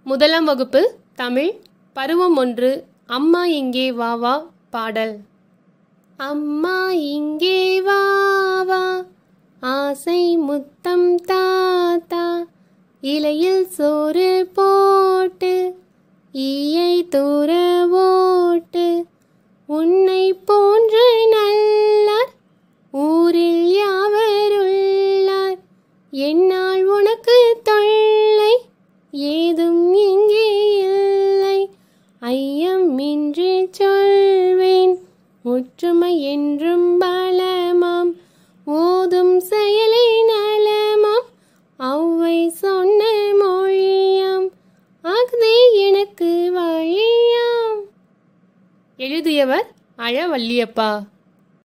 முதலாம் வகுப்பு தமிழ் பருவம் ஒன்று அம்மா இங்கே வா வா பாடல் அம்மா இங்கே வா வா ஆசை முத்தம் தாத்தா இலையில் சோறு போட்டு ஈயை தூர ஓட்டு உன்னை போன்று நல்லார் ஊரில் யாவருள்ளார் என்னால் உனக்கு தொல்லை ஏதும் இங்கே இல்லை ஐயம் இன்றி சொல்வேன் ஒற்றுமை என்றும் பலமாம் ஓதும் செயலை நலமாம் ஔவை சொன்ன மொழியாம் அஃதே எனக்கு வழியாம் எழுதியவர் அழவல்லியப்பா